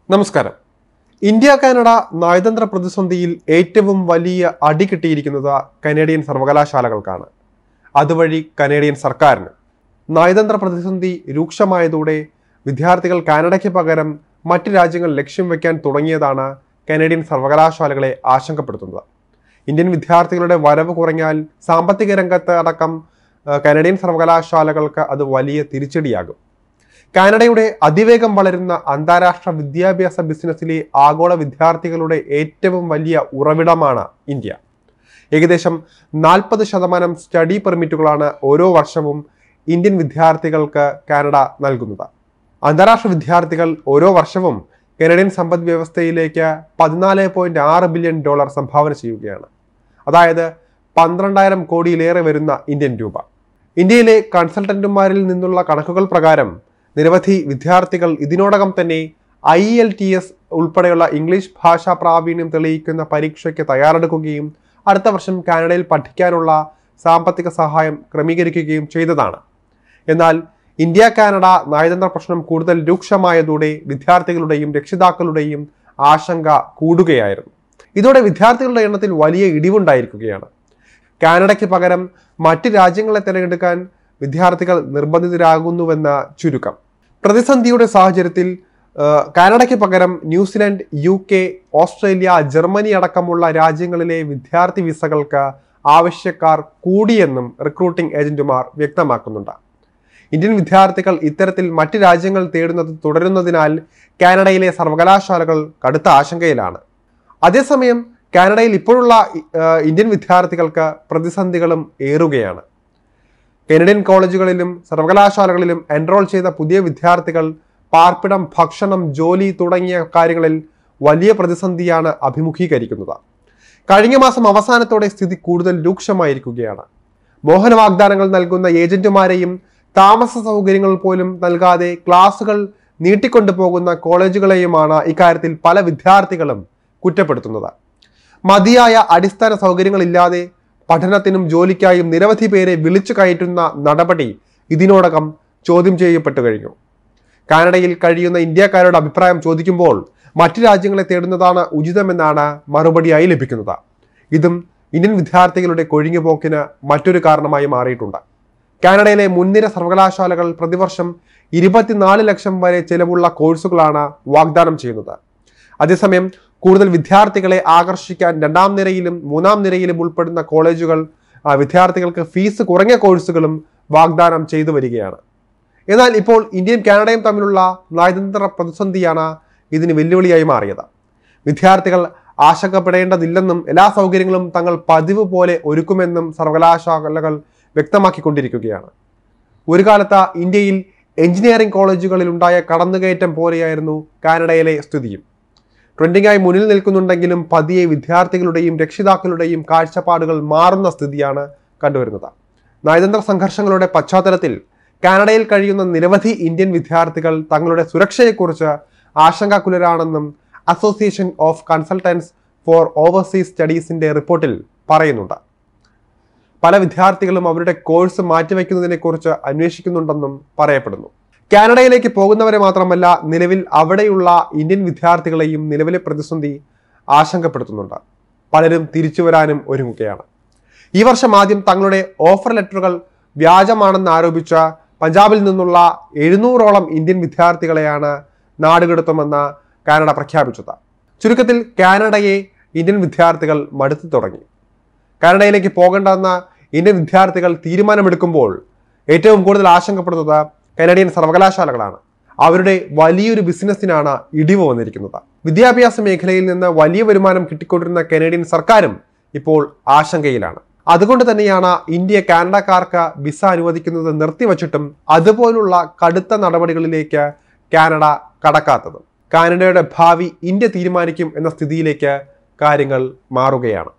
നമസ്കാരം India Canada നയതന്ത്ര പ്രതിസന്ധിയിൽ ഏറ്റവും വലിയ അടി കിട്ടിയിരിക്കുന്നത് കനേഡിയൻ സർവകലാശാലകൾക്കാണ് അതുവഴി കനേഡിയൻ സർക്കാരിന് നയതന്ത്ര പ്രതിസന്ധി രൂക്ഷമായതോടെ വിദ്യാർത്ഥികൾ കാനഡയ്ക്ക് പകരം മറ്റ് രാജ്യങ്ങൾ ലക്ഷ്യം വയ്ക്കാൻ തുടങ്ങിയതാണ് കനേഡിയൻ സർവകലാശാലകളെ ആശങ്കപ്പെടുത്തുന്നത് ഇന്ത്യൻ വിദ്യാർത്ഥികളുടെ വരവ് കുറഞ്ഞാൽ സാമ്പത്തിക രംഗത്ത് അടക്കം ആ, കനേഡിയൻ സർവകലാശാലകൾക്ക് അത് വലിയ തിരിച്ചടിയാകും കാനഡയുടെ അതിവേഗം വളരുന്ന അന്താരാഷ്ട്ര വിദ്യാഭ്യാസ ബിസിനസ്സിലെ ആഗോള വിദ്യാർത്ഥികളുടെ ഏറ്റവും വലിയ ഉറവിടമാണ് ഇന്ത്യ ഏകദേശം നാൽപ്പത് ശതമാനം സ്റ്റഡി പെർമിറ്റുകളാണ് ഓരോ വർഷവും ഇന്ത്യൻ വിദ്യാർത്ഥികൾക്ക് കാനഡ നൽകുന്നത് അന്താരാഷ്ട്ര വിദ്യാർത്ഥികൾ ഓരോ വർഷവും കനഡിയൻ സമ്പദ് വ്യവസ്ഥയിലേക്ക് പതിനാല് പോയിന്റ് ആറ് ബില്യൺ ഡോളർ സംഭാവന ചെയ്യുകയാണ് അതായത് പന്ത്രണ്ടായിരം കോടിയിലേറെ വരുന്ന ഇന്ത്യൻ രൂപ ഇന്ത്യയിലെ കൺസൾട്ടന്റുമാരിൽ നിന്നുള്ള കണക്കുകൾ പ്രകാരം നിരവധി വിദ്യാർത്ഥികൾ ഇതിനോടകം തന്നെ ഐ എൽ ടി എസ് ഉൾപ്പെടെയുള്ള ഇംഗ്ലീഷ് ഭാഷാ പ്രാവീണ്യം തെളിയിക്കുന്ന പരീക്ഷയ്ക്ക് തയ്യാറെടുക്കുകയും അടുത്ത വർഷം കാനഡയിൽ പഠിക്കാനുള്ള സാമ്പത്തിക സഹായം ക്രമീകരിക്കുകയും ചെയ്തതാണ് എന്നാൽ ഇന്ത്യ കാനഡ നയതന്ത്ര പ്രശ്നം കൂടുതൽ രൂക്ഷമായതോടെ വിദ്യാർത്ഥികളുടെയും രക്ഷിതാക്കളുടെയും ആശങ്ക കൂടുകയായിരുന്നു ഇതോടെ വിദ്യാർത്ഥികളുടെ എണ്ണത്തിൽ വലിയ ഇടിവുണ്ടായിരിക്കുകയാണ് കാനഡയ്ക്ക് പകരം മറ്റ് രാജ്യങ്ങളെ തിരഞ്ഞെടുക്കാൻ വിദ്യാർത്ഥികൾ നിർബന്ധിതരാകുന്നുവെന്ന ചുരുക്കം പ്രതിസന്ധിയുടെ സാഹചര്യത്തിൽ ആ, കാനഡയ്ക്ക് പകരം New Zealand U K Australia Germany അടക്കമുള്ള രാജ്യങ്ങളിലെ വിദ്യാർത്ഥി വിസകൾക്ക് ആവശ്യക്കാർ കൂടിയെന്നും റിക്രൂട്ടിംഗ് ഏജന്റുമാർ വ്യക്തമാക്കുന്നുണ്ട് ഇന്ത്യൻ വിദ്യാർത്ഥികൾ ഇത്തരത്തിൽ മറ്റ് രാജ്യങ്ങൾ തേടുന്നത് തുടരുന്നതിനാൽ കാനഡയിലെ സർവകലാശാലകൾ കടുത്ത ആശങ്കയിലാണ് അതേസമയം കാനഡയിൽ ഇപ്പോഴുള്ള ആ, ഇന്ത്യൻ വിദ്യാർത്ഥികൾക്ക് പ്രതിസന്ധികളും ഏറുകയാണ് കനഡിയൻ കോളേജുകളിലും സർവകലാശാലകളിലും എൻറോൾ ചെയ്ത പുതിയ വിദ്യാർത്ഥികൾ പാർപ്പിടം ഭക്ഷണം ജോലി തുടങ്ങിയ കാര്യങ്ങളിൽ വലിയ പ്രതിസന്ധിയാണ് അഭിമുഖീകരിക്കുന്നത് കഴിഞ്ഞ മാസം അവസാനത്തോടെ സ്ഥിതി കൂടുതൽ രൂക്ഷമായിരിക്കുകയാണ് മോഹന വാഗ്ദാനങ്ങൾ നൽകുന്ന ഏജന്റുമാരെയും താമസ സൗകര്യങ്ങൾ പോലും നൽകാതെ ക്ലാസുകൾ നീട്ടിക്കൊണ്ടു പോകുന്ന കോളേജുകളെയുമാണ് ഇക്കാര്യത്തിൽ പല വിദ്യാർത്ഥികളും കുറ്റപ്പെടുത്തുന്നത് മതിയായ അടിസ്ഥാന സൗകര്യങ്ങളില്ലാതെ പഠനത്തിനും ജോലിക്കായും നിരവധി പേരെ വിളിച്ചു കയറ്റുന്ന നടപടി ഇതിനോടകം ചോദ്യം ചെയ്യപ്പെട്ടു കഴിഞ്ഞു കാനഡയിൽ കഴിയുന്ന ഇന്ത്യക്കാരുടെ അഭിപ്രായം ചോദിക്കുമ്പോൾ മറ്റു രാജ്യങ്ങളെ തേടുന്നതാണ് ഉചിതമെന്നാണ് മറുപടിയായി ലഭിക്കുന്നത് ഇതും ഇന്ത്യൻ വിദ്യാർത്ഥികളുടെ കൊഴിഞ്ഞുപോക്കിന് മറ്റൊരു കാരണമായി മാറിയിട്ടുണ്ട് കാനഡയിലെ മുൻനിര സർവകലാശാലകൾ പ്രതിവർഷം ഇരുപത്തിനാല് ലക്ഷം വരെ ചെലവുള്ള കോഴ്സുകളാണ് വാഗ്ദാനം ചെയ്യുന്നത് അതേസമയം കൂടുതൽ വിദ്യാർത്ഥികളെ ആകർഷിക്കാൻ രണ്ടാം നിരയിലും മൂന്നാം നിരയിലും ഉൾപ്പെടുന്ന കോളേജുകൾ ആ, വിദ്യാർത്ഥികൾക്ക് ഫീസ് കുറഞ്ഞ കോഴ്സുകളും വാഗ്ദാനം ചെയ്തു വരികയാണ് എന്നാൽ ഇപ്പോൾ ഇന്ത്യയും കാനഡയും തമ്മിലുള്ള നയതന്ത്ര പ്രതിസന്ധിയാണ് ഇതിന് വെല്ലുവിളിയായി മാറിയത് വിദ്യാർത്ഥികൾ ആശങ്കപ്പെടേണ്ടതില്ലെന്നും എല്ലാ സൗകര്യങ്ങളും തങ്ങൾ പതിവ് പോലെ ഒരുക്കുമെന്നും സർവകലാശാലകൾ വ്യക്തമാക്കിക്കൊണ്ടിരിക്കുകയാണ് ഒരു കാലത്ത് ഇന്ത്യയിൽ എഞ്ചിനീയറിംഗ് കോളേജുകളിൽ ഉണ്ടായ കടന്നുകയറ്റം പോലെയായിരുന്നു കാനഡയിലെ സ്ഥിതിയും ട്രെൻഡിങ്ങായി മുന്നിൽ നിൽക്കുന്നുണ്ടെങ്കിലും പതിയെ വിദ്യാർത്ഥികളുടെയും രക്ഷിതാക്കളുടെയും കാഴ്ചപ്പാടുകൾ മാറുന്ന സ്ഥിതിയാണ് കണ്ടുവരുന്നത് നയതന്ത്ര സംഘർഷങ്ങളുടെ പശ്ചാത്തലത്തിൽ കാനഡയിൽ കഴിയുന്ന നിരവധി ഇന്ത്യൻ വിദ്യാർത്ഥികൾ തങ്ങളുടെ സുരക്ഷയെക്കുറിച്ച് ആശങ്കാകുലരാണെന്നും association of consultants for overseas സ്റ്റഡീസിന്റെ റിപ്പോർട്ടിൽ പറയുന്നുണ്ട് പല വിദ്യാർത്ഥികളും അവരുടെ കോഴ്സ് മാറ്റിവെക്കുന്നതിനെക്കുറിച്ച് അന്വേഷിക്കുന്നുണ്ടെന്നും പറയപ്പെടുന്നു കാനഡയിലേക്ക് പോകുന്നവരെ മാത്രമല്ല നിലവിൽ അവിടെയുള്ള ഇന്ത്യൻ വിദ്യാർത്ഥികളെയും നിലവിലെ പ്രതിസന്ധി ആശങ്കപ്പെടുത്തുന്നുണ്ട് പലരും തിരിച്ചു വരാനും ഒരുങ്ങുകയാണ് ഈ വർഷം ആദ്യം തങ്ങളുടെ ഓഫർ ലെറ്ററുകൾ വ്യാജമാണെന്ന് ആരോപിച്ച പഞ്ചാബിൽ നിന്നുള്ള എഴുന്നൂറോളം ഇന്ത്യൻ വിദ്യാർത്ഥികളെയാണ് നാടുകടത്തുമെന്ന് കാനഡ പ്രഖ്യാപിച്ചത് ചുരുക്കത്തിൽ കാനഡയെ ഇന്ത്യൻ വിദ്യാർത്ഥികൾ മടുത്തു തുടങ്ങി കാനഡയിലേക്ക് പോകേണ്ടെന്ന ഇന്ത്യൻ വിദ്യാർത്ഥികൾ തീരുമാനമെടുക്കുമ്പോൾ ഏറ്റവും കൂടുതൽ ആശങ്കപ്പെടുന്നത് കനഡിയൻ സർവകലാശാലകളാണ് അവരുടെ വലിയൊരു ബിസിനസ്സിനാണ് ഇടിവ് വന്നിരിക്കുന്നത് വിദ്യാഭ്യാസ മേഖലയിൽ നിന്ന് വലിയ വരുമാനം കിട്ടിക്കൊണ്ടിരുന്ന കനേഡിയൻ സർക്കാരും ഇപ്പോൾ ആശങ്കയിലാണ് അതുകൊണ്ട് തന്നെയാണ് ഇന്ത്യ കാനഡക്കാർക്ക് വിസ അനുവദിക്കുന്നത് നിർത്തിവച്ചിട്ടും അതുപോലുള്ള കടുത്ത നടപടികളിലേക്ക് കാനഡ കടക്കാത്തത് കാനഡയുടെ ഭാവി ഇന്ത്യ തീരുമാനിക്കും എന്ന സ്ഥിതിയിലേക്ക് കാര്യങ്ങൾ മാറുകയാണ്